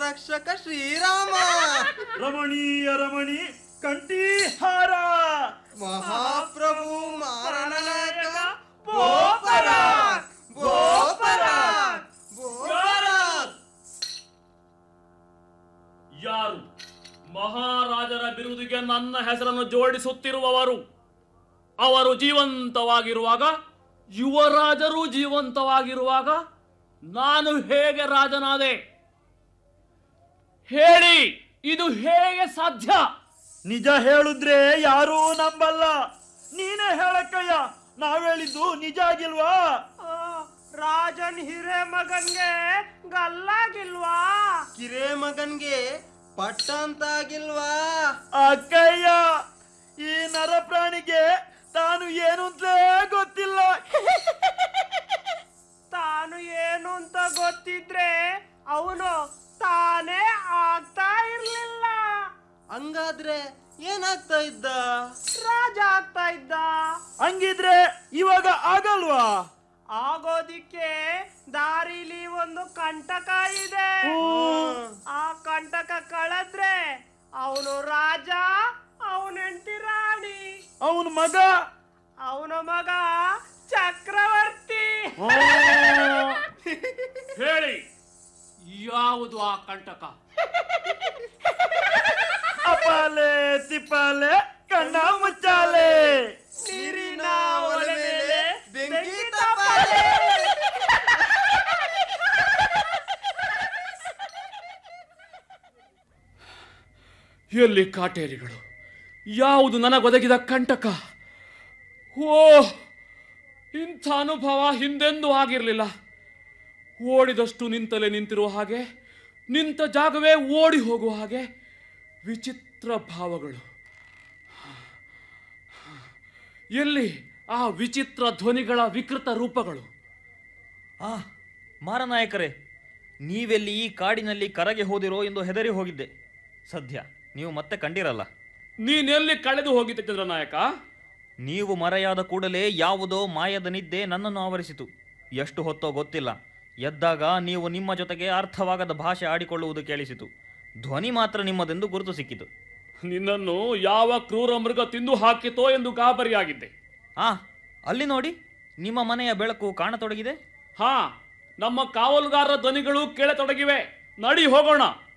ರಕ್ಷಕ ಶ್ರೀರಾಮ ರಮಣೀಯ ರಮಣಿ ಕಂಠೀಹಾರ ಮಹಾಪ್ರಭು ಮಾರಣನಾಯಕ ಗೋಪರಾಜ್ ಗೋಪರಾಜ್ ಗೋಪರಾಜ್ ಯಾರು ಮಹಾರಾಜರ ಬಿರುದಿಗೆ ನನ್ನ ಹೆಸರನ್ನು ಜೋಡಿಸುತ್ತಿರುವವರು ಅವರು ಜೀವಂತವಾಗಿರುವಾಗ ಯುವರಾಜರು ಜೀವಂತವಾಗಿರುವಾಗ ನಾನು ಹೇಗೆ ರಾಜನಾದೆ ಹೇಳಿ ಇದು ಹೇಗೆ ಸಾಧ್ಯ ನಿಜ ಹೇಳುದ್ರೆ ಯಾರೂ ನಂಬಲ್ಲ ನೀನೇ ಹೇಳಕ್ಕಯ್ಯ ನಾವ್ ಹೇಳಿದ್ದು ನಿಜ ಆಗಿಲ್ವಾ ರಾಜನ್ ಹಿರೇ ಮಗನ್ಗೆ ಗಲ್ಲಾಗಿಲ್ವಾ ಕಿರೇ ಮಗನ್ಗೆ ಪಟ್ಟ ಅಂತ ಆಗಿಲ್ವಾ ಅಕ್ಕಯ್ಯ ಈ ನರಪ್ರಾಣಿಗೆ ತಾನು ಏನು ಅಂತಲೇ ಗೊತ್ತಿಲ್ಲ ತಾನು ಏನು ಅಂತ ಗೊತ್ತಿದ್ರೆ ಅವನು ತಾನೇ ಆಗ್ತಾ ಇರ್ಲಿಲ್ಲ ಹಂಗಾದ್ರೆ ಏನಾಗ್ತಾ ಇದ್ದ ರಾಜ ಆಗ್ತಾ ಇದ್ದ ಹಂಗಿದ್ರೆ ಇವಾಗ ಆಗಲ್ವಾ ಆಗೋದಿಕ್ಕೆ ದಾರಿಲಿ ಒಂದು ಕಂಟಕ ಇದೆ ಆ ಕಂಟಕ ಕಳೆದ್ರೆ ಅವನು ರಾಜ ಅವನ ಹೆಂಡತಿ ರಾಣಿ ಅವನ ಮಗ ಅವನ ಮಗ ಚಕ್ರವರ್ತಿ ಆ, ಹೇಳಿ ಯಾವುದು ಆ ಕಂಟಕ ಅಪಾಲೆ ತಿಪ್ಪಾಲೆ ಕಣ್ಣ ಮುಚ್ಚಾಲೆ ನೀರಿನ ಒಲೆ ಮೇಲೆ ಬೆಂಕಿ ತಪಾಲೆ ಎಲ್ಲಿ ಕಾಟೇರಿಗಳು ಯಾವುದು ನನಗೊದಗಿದ ಕಂಟಕ ಓ ಇಂಥ ಅನುಭವ ಹಿಂದೆಂದೂ ಆಗಿರಲಿಲ್ಲ ಓಡಿದಷ್ಟು ನಿಂತಲೇ ನಿಂತಿರುವ ಹಾಗೆ ನಿಂತ ಜಾಗವೇ ಓಡಿ ಹೋಗುವ ಹಾಗೆ ವಿಚಿತ್ರ ಭಾವಗಳು ಎಲ್ಲಿ ಆ ವಿಚಿತ್ರ ಧ್ವನಿಗಳ ವಿಕೃತ ರೂಪಗಳು ಆ ಮಾರನಾಯಕರೇ ನೀವೆಲ್ಲಿ ಈ ಕಾಡಿನಲ್ಲಿ ಕರಗೆ ಹೋದಿರೋ ಎಂದು ಹೆದರಿ ಹೋಗಿದ್ದೆ ಸದ್ಯ ನೀವು ಮತ್ತೆ ಕಂಡಿರಲ್ಲ ನೀನೆಲ್ಲಿ ಕಳೆದು ಹೋಗಿದ್ದೆ ಚಂದ್ರನಾಯಕ ನೀವು ಮರೆಯಾದ ಕೂಡಲೇ ಯಾವುದೋ ಮಾಯದ ನಿದ್ದೆ ನನ್ನನ್ನು ಆವರಿಸಿತು ಎಷ್ಟು ಹೊತ್ತೋ ಗೊತ್ತಿಲ್ಲ ಎದ್ದಾಗ ನೀವು ನಿಮ್ಮ ಜೊತೆಗೆ ಅರ್ಥವಾಗದ ಭಾಷೆ ಆಡಿಕೊಳ್ಳುವುದು ಕೇಳಿಸಿತು ಧ್ವನಿ ಮಾತ್ರ ನಿಮ್ಮದೆಂದು ಗುರುತು ಸಿಕ್ಕಿತು ನಿನ್ನನ್ನು ಯಾವ ಕ್ರೂರ ಮೃಗ ತಿಂದು ಹಾಕಿತೋ ಎಂದು ಗಾಬರಿಯಾಗಿದ್ದೆ ಆ ಅಲ್ಲಿ ನೋಡಿ ನಿಮ್ಮ ಮನೆಯ ಬೆಳಕು ಕಾಣತೊಡಗಿದೆ ಹಾ ನಮ್ಮ ಕಾವಲುಗಾರರ ಧ್ವನಿಗಳು ಕೇಳತೊಡಗಿವೆ ನಡಿ ಹೋಗೋಣ